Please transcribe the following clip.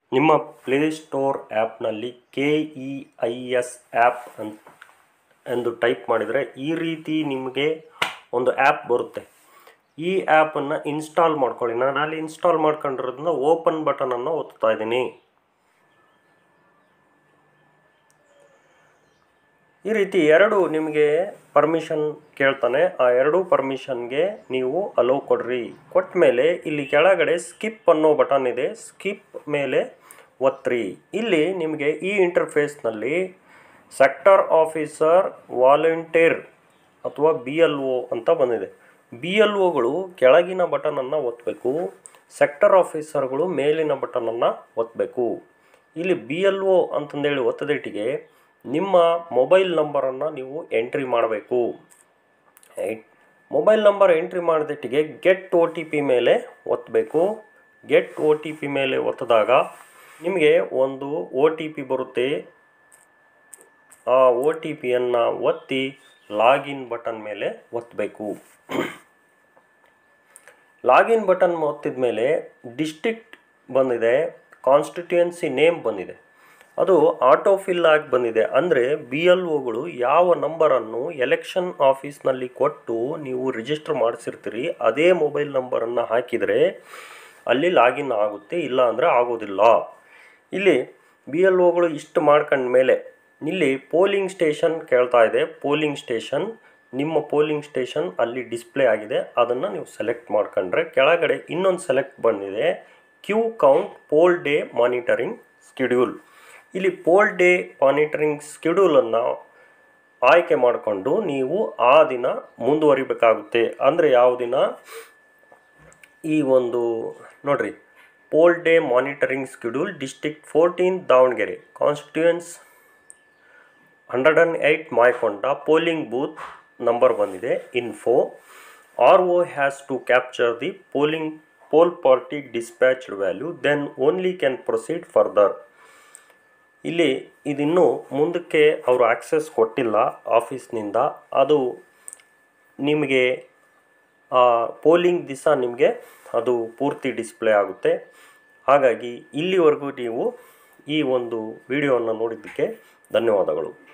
ನಿಮ್ಮ ಪ್ಲೇಸ್ಟೋರ್ ಆ್ಯಪ್ನಲ್ಲಿ K E I S app ಅಂತ ಎಂದು ಟೈಪ್ ಮಾಡಿದರೆ ಈ ರೀತಿ ನಿಮಗೆ ಒಂದು ಆ್ಯಪ್ ಬರುತ್ತೆ ಈ ಆ್ಯಪನ್ನು ಇನ್ಸ್ಟಾಲ್ ಮಾಡ್ಕೊಳ್ಳಿ ನಾನು ಅಲ್ಲಿ ಇನ್ಸ್ಟಾಲ್ ಮಾಡ್ಕೊಂಡಿರೋದ್ರಿಂದ ಓಪನ್ ಬಟನನ್ನು ಒತ್ತಾ ಇದ್ದೀನಿ ಈ ರೀತಿ ಎರಡು ನಿಮಗೆ ಪರ್ಮಿಷನ್ ಕೇಳ್ತಾನೆ ಆ ಎರಡೂ ಪರ್ಮಿಷನ್ಗೆ ನೀವು ಅಲೋ ಕೊಡ್ರಿ ಕೊಟ್ಟ ಮೇಲೆ ಇಲ್ಲಿ ಕೆಳಗಡೆ ಸ್ಕಿಪ್ ಅನ್ನೋ ಬಟನ್ ಇದೆ ಸ್ಕಿಪ್ ಮೇಲೆ ಒತ್ತ್ರಿ ಇಲ್ಲಿ ನಿಮಗೆ ಈ ಇಂಟರ್ಫೇಸ್ನಲ್ಲಿ ಸೆಕ್ಟರ್ ಆಫೀಸರ್ ವಾಲಂಟಿಯರ್ ಅಥವಾ ಬಿ ಎಲ್ ಒ ಅಂತ ಬಂದಿದೆ ಬಿ ಎಲ್ ಒಗಳು ಕೆಳಗಿನ ಬಟನನ್ನು ಒತ್ತಬೇಕು ಸೆಕ್ಟರ್ ಆಫೀಸರ್ಗಳು ಮೇಲಿನ ಬಟನನ್ನು ಒತ್ತಬೇಕು ಇಲ್ಲಿ ಬಿ ಎಲ್ ಒ ಅಂತಂದೇಳಿ ಒತ್ತದಿಟ್ಟಿಗೆ ನಿಮ್ಮ ಮೊಬೈಲ್ ನಂಬರನ್ನು ನೀವು ಎಂಟ್ರಿ ಮಾಡಬೇಕು ಮೊಬೈಲ್ ನಂಬರ್ ಎಂಟ್ರಿ ಮಾಡಿದಿಟ್ಟಿಗೆ ಗೆಟ್ ಒ ಟಿ ಪಿ ಮೇಲೆ ಒತ್ತಬೇಕು ಗೆಟ್ ಒ ಟಿ ಪಿ ಮೇಲೆ ಒತ್ತಿದಾಗ ನಿಮಗೆ ಒಂದು ಒ ಟಿ ಪಿ ಬರುತ್ತೆ ಆ ಒ ಟಿ ಪಿಯನ್ನು ಒತ್ತಿ ಲಾಗಿನ್ ಬಟನ್ ಮೇಲೆ ಒತ್ತಬೇಕು ಲಾಗಿನ್ ಬಟನ್ ಒತ್ತಿದ ಮೇಲೆ ಡಿಸ್ಟಿಕ್ಟ್ ಬಂದಿದೆ ಕಾನ್ಸ್ಟಿಟ್ಯೂಯನ್ಸಿ ನೇಮ್ ಬಂದಿದೆ ಅದು ಆಟೋ ಫಿಲ್ ಆಗಿ ಬಂದಿದೆ ಅಂದರೆ ಬಿ ಎಲ್ ಒಗಳು ಯಾವ ನಂಬರನ್ನು ಎಲೆಕ್ಷನ್ ಆಫೀಸ್ನಲ್ಲಿ ಕೊಟ್ಟು ನೀವು ರಿಜಿಸ್ಟರ್ ಮಾಡಿಸಿರ್ತೀರಿ ಅದೇ ಮೊಬೈಲ್ ನಂಬರನ್ನು ಹಾಕಿದರೆ ಅಲ್ಲಿ ಲಾಗಿನ್ ಆಗುತ್ತೆ ಇಲ್ಲ ಅಂದರೆ ಆಗೋದಿಲ್ಲ ಇಲ್ಲಿ ಬಿ ಎಲ್ ಒಗಳು ಇಷ್ಟು ಮಾಡ್ಕೊಂಡ ಮೇಲೆ ಇಲ್ಲಿ ಪೋಲಿಂಗ್ ಸ್ಟೇಷನ್ ಕೇಳ್ತಾ ಇದೆ ಪೋಲಿಂಗ್ ಸ್ಟೇಷನ್ ನಿಮ್ಮ ಪೋಲಿಂಗ್ ಸ್ಟೇಷನ್ ಅಲ್ಲಿ ಡಿಸ್ಪ್ಲೇ ಆಗಿದೆ ಅದನ್ನು ನೀವು ಸೆಲೆಕ್ಟ್ ಮಾಡ್ಕೊಂಡ್ರೆ ಕೆಳಗಡೆ ಇನ್ನೊಂದು ಸೆಲೆಕ್ಟ್ ಬಂದಿದೆ queue count poll day monitoring schedule ಇಲ್ಲಿ ಪೋಲ್ ಡೇ ಮಾನಿಟರಿಂಗ್ ಸ್ಕೆಡ್ಯೂಲನ್ನು ಆಯ್ಕೆ ಮಾಡಿಕೊಂಡು ನೀವು ಆ ದಿನ ಮುಂದುವರಿಬೇಕಾಗುತ್ತೆ ಅಂದರೆ ಯಾವ ದಿನ ಈ ಒಂದು ನೋಡ್ರಿ poll day monitoring schedule district fourteen Davanagere constituency hundred and eight Mayakonda polling booth number ಬಂದಿದೆ info R O has to capture the polling poll party dispatched value then only can proceed further ಇಲ್ಲಿ ಇದಿನ್ನೂ ಮುಂದಕ್ಕೆ ಅವರು ಆಕ್ಸೆಸ್ ಕೊಟ್ಟಿಲ್ಲ ಆಫೀಸ್ನಿಂದ ಅದು ನಿಮಗೆ polling ದಿವಸ ನಿಮಗೆ ಅದು ಪೂರ್ತಿ ಡಿಸ್ಪ್ಲೇ ಆಗುತ್ತೆ ಹಾಗಾಗಿ ಇಲ್ಲಿವರೆಗೂ ನೀವು ಈ ಒಂದು ವಿಡಿಯೋವನ್ನು ನೋಡಿದ್ದಕ್ಕೆ ಧನ್ಯವಾದಗಳು